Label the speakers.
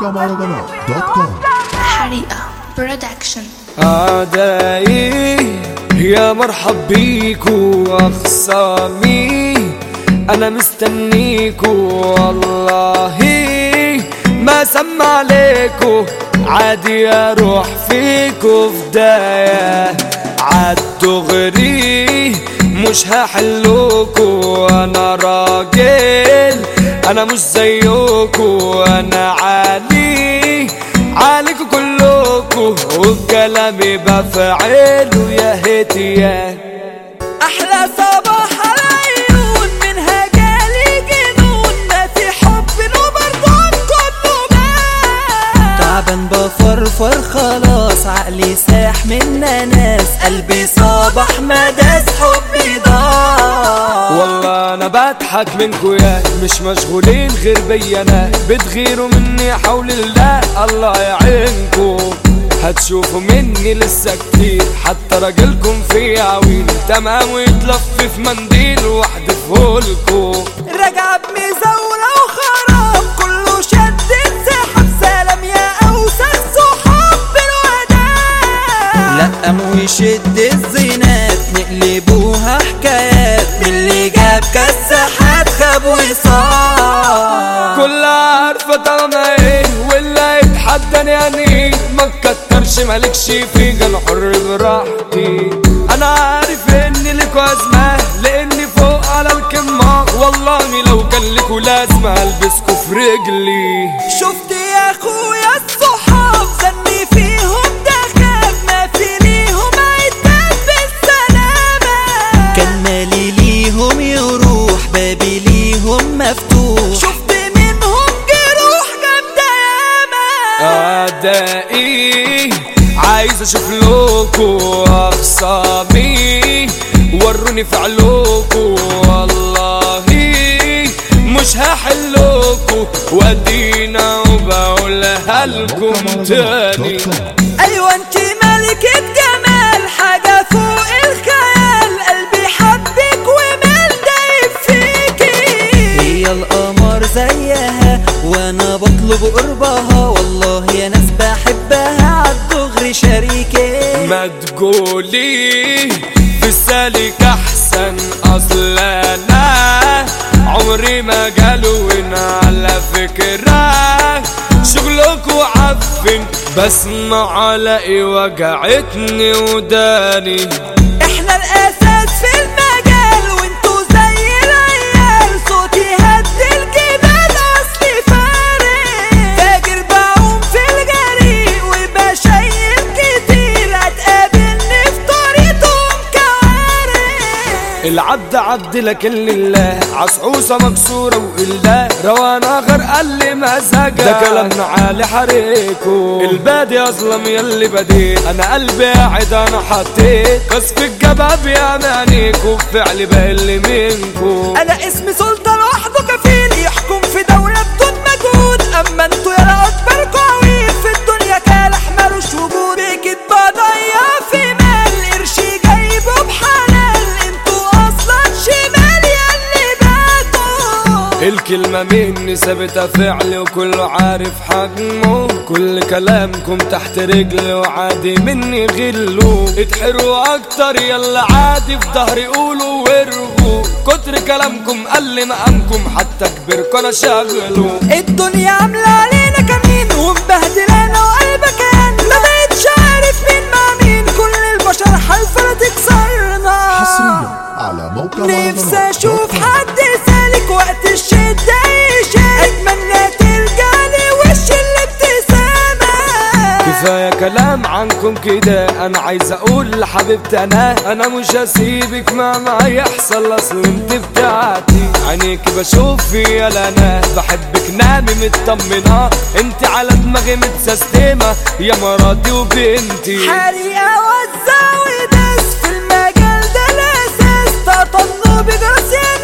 Speaker 1: موقع مهرجانات دوت كوم
Speaker 2: حريقة برودكشن
Speaker 3: أعدائي يا مرحب بيكو أخصامي أنا مستنيكو والله ما سمع عليكو عادي أروح فيكو فداية عالدغري مش هحلوكو أنا راجل أنا مش زيكو أنا عالي عليكم كلكم وكلامي بفعله يا هتيان
Speaker 4: احلى صباح العيون منها جالي جنون ما في حب وبرضه كله مات تعبان بفرفر خلاص عقلي ساح من ناس قلبي صباح ما داس حبي ضاع
Speaker 3: والله انا بضحك منكو يا مش مشغولين غير بي انا بتغيروا مني حول الله الله يعينكو هتشوفوا مني لسه كتير حتى راجلكم في عويل تمام ويتلف في منديل واحدفهولكو
Speaker 4: رجع بمزاولة وخراب كله شد انسحب سلام يا اوسخ صحاب بالوداع لقم ويشد الزينات نقلبوها حكايات من اللي جاب كسحات خاب وصار
Speaker 3: كلها عارفة طالما ايه واللي يتحداني يعني ما تكترش مالكش فيه انا حر براحتي انا عارف اني لكوا ازمة لاني فوق على الكمة والله لو كان لكوا لازمة البسكوا في رجلي
Speaker 4: شفت يا اخويا الصحاب زني فيهم دخاب ما في ليهم عتاب بالسلامة كان مالي ليهم يروح بابي ليهم مفتوح شفت منهم جروح جامدة ياما
Speaker 3: أعدائي عايز اشوف لكو اخصامي وروني فعلكو والله مش هحلكو وادينا وبقولها لكم تاني
Speaker 4: ايوه انت ملكة جمال حاجة فوق الخيال قلبي حبك ومال دايب فيكي هي القمر زيها وانا بطلب قربها والله يا ناس بحبها عالدغري شريكي
Speaker 3: ما تقولي في السالك احسن اصل انا عمري ما قالوا على فكرة شغلكوا عفن بسمع علقي وجعتني وداني
Speaker 4: احنا الاساس في المجال وانتوا زي العيال صوتي هد الجبال اصلي فارق تاجر بعوم في الجري وبشيل كتير هتقابلني في طريقهم كوارث
Speaker 3: العبد عبد لكن لله عصعوصة مكسورة وإلا روانا غير قال لي مزاجة ده كلامنا عالي حريكو البادي أظلم يلي بديت أنا قلبي قاعد أنا حطيت قصف الجباب يا مانيكو فعلي بقل منكو
Speaker 4: انا اسمي سلطان وحده كفيل يحكم في دولة بدون مجهود اما انتوا يا اكبر قوي في الدنيا كالح مالوش وجود بكت بضيع في مال قرشي جايبه بحلال انتوا اصلا شمال ياللي باتوا
Speaker 3: الكلمة مني ثابتة فعل وكله عارف حجمه كل كلامكم تحت رجلي وعادي مني غلو اتحروا اكتر يلا عادي في ظهري قولوا وارغوا كتر كلامكم قل مقامكم حتى كبركم انا شغله
Speaker 4: الدنيا عاملة علينا كمين ومبهدلانا وقلبك كان ما بقتش عارف مين مع مين كل البشر حالفة تكسرنا
Speaker 1: حصريا على موقع مهرجانات
Speaker 4: نفسي
Speaker 1: دوت
Speaker 4: اشوف
Speaker 1: كوم.
Speaker 4: حد سالك وقت الشدة يشارك اتمنى تلقاني وش الابتسامة
Speaker 3: كفاية كلام عنكم كده انا عايز اقول لحبيبتي انا انا مش هسيبك مهما يحصل اصل انت بتاعتي عينيكي بشوف فيها انا بحبك نامي مطمنة انت على دماغي متسستمة يا مراتي وبنتي
Speaker 4: حريقة وزع وداس في المجال ده الاساس تطنوا بجراس يا